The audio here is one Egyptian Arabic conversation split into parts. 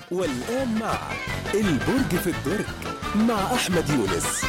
والآن مع البرج في الدرج مع أحمد يونس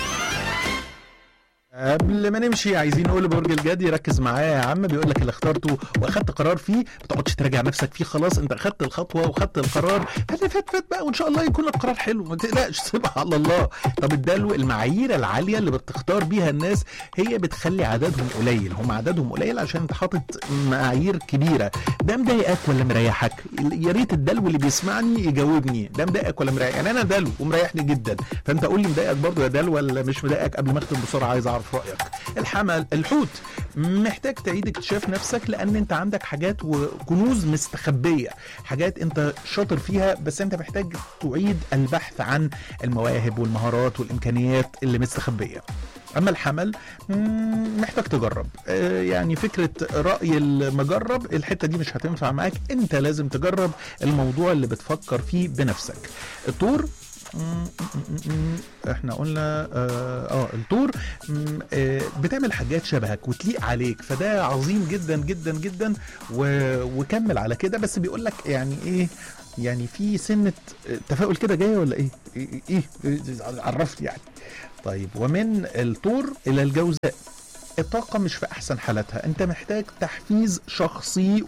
قبل ما نمشي عايزين نقول لبرج الجدي ركز معايا يا عم بيقول لك اللي اخترته واخدت قرار فيه ما تقعدش تراجع نفسك فيه خلاص انت اخدت الخطوه واخدت القرار اللي فات فات بقى وان شاء الله يكون لك قرار حلو ما تقلقش سيبها على الله طب الدلو المعايير العاليه اللي بتختار بيها الناس هي بتخلي عددهم قليل هم عددهم قليل عشان انت حاطط معايير كبيره ده مضايقك ولا مريحك يا ريت الدلو اللي بيسمعني يجاوبني ده مضايقك ولا مريحك يعني انا دلو ومريحني جدا فانت قول لي مضايقك برضه يا دلو ولا مش مضايقك قبل ما اختم بسرعه عايز اعرف رايك الحمل الحوت محتاج تعيد اكتشاف نفسك لان انت عندك حاجات وكنوز مستخبيه حاجات انت شاطر فيها بس انت محتاج تعيد البحث عن المواهب والمهارات والامكانيات اللي مستخبيه اما الحمل مم، محتاج تجرب آه، يعني فكره راي المجرب الحته دي مش هتنفع معاك انت لازم تجرب الموضوع اللي بتفكر فيه بنفسك الطور مم، مم، مم، احنا قلنا اه, آه الطور مم، آه بتعمل حاجات شبهك وتليق عليك فده عظيم جدا جدا جدا و... وكمل على كده بس بيقول لك يعني ايه يعني في سنه تفاؤل كده جايه ولا ايه؟ ايه, إيه؟ إيه؟ عرفت يعني طيب ومن الطور الى الجوزاء الطاقة مش في أحسن حالاتها أنت محتاج تحفيز شخصي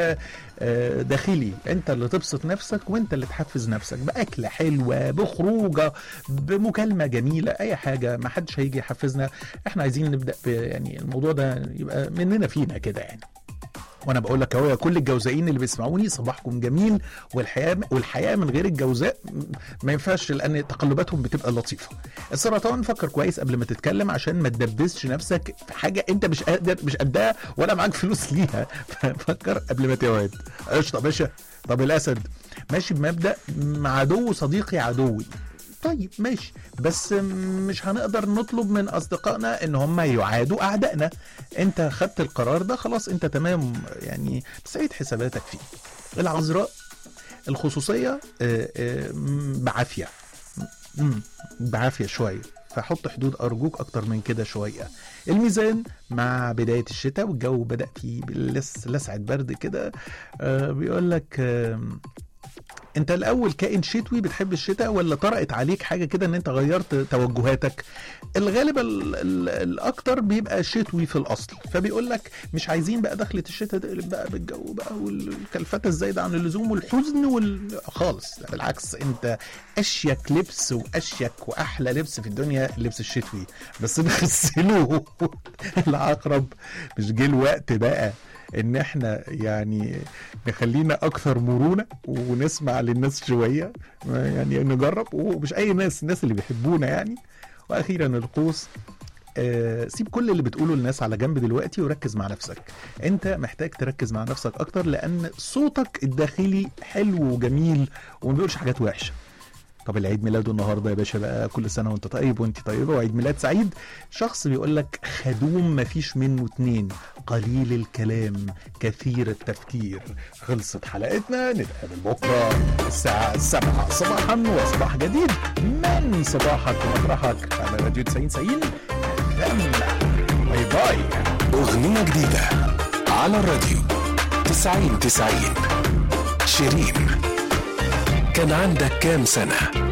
وداخلي أنت اللي تبسط نفسك وأنت اللي تحفز نفسك بأكلة حلوة بخروجة بمكالمة جميلة أي حاجة ما حدش هيجي يحفزنا احنا عايزين نبدأ ب- يعني الموضوع ده يبقى مننا فينا كده يعني وانا بقول لك اهو يا كل الجوزائيين اللي بيسمعوني صباحكم جميل والحياه والحياه من غير الجوزاء ما ينفعش لان تقلباتهم بتبقى لطيفه. السرطان فكر كويس قبل ما تتكلم عشان ما تدبسش نفسك في حاجه انت مش قادر مش قدها ولا معاك فلوس ليها ففكر قبل ما توعد. قشطه يا باشا طب الاسد ماشي بمبدا مع عدو صديقي عدوي. طيب ماشي بس مش هنقدر نطلب من اصدقائنا ان هم يعادوا اعدائنا انت خدت القرار ده خلاص انت تمام يعني بس عيد حساباتك فيه العذراء الخصوصيه آه، آه، م- بعافيه مم، بعافيه شويه فحط حدود ارجوك اكتر من كده شويه الميزان مع بدايه الشتاء والجو بدا فيه لس لسعه برد كده آه، بيقول لك آم، انت الاول كائن شتوي بتحب الشتاء ولا طرقت عليك حاجه كده ان انت غيرت توجهاتك الغالب ال ال الاكتر بيبقى شتوي في الاصل فبيقول لك مش عايزين بقى دخلة الشتاء تقلب بقى بالجو بقى والكلفتة الزايدة عن اللزوم والحزن وال... خالص لا بالعكس انت اشيك لبس واشيك واحلى لبس في الدنيا اللبس الشتوي بس نغسله العقرب مش جه الوقت بقى ان احنا يعني نخلينا اكثر مرونه ونسمع للناس شويه يعني نجرب ومش اي ناس الناس اللي بيحبونا يعني واخيرا القوس آه، سيب كل اللي بتقوله للناس على جنب دلوقتي وركز مع نفسك انت محتاج تركز مع نفسك اكتر لان صوتك الداخلي حلو وجميل وما بيقولش حاجات وحشه طب العيد ميلاده النهارده يا باشا بقى كل سنه وانت طيب وانت طيبه وعيد ميلاد سعيد شخص بيقول لك خدوم مفيش منه اتنين قليل الكلام كثير التفكير خلصت حلقتنا نتقابل بكره الساعه السابعة صباحا وصباح جديد من صباحك ومطرحك على راديو 90 90 باي باي أغنية جديدة على الراديو 90 90 شيرين كان عندك كام سنة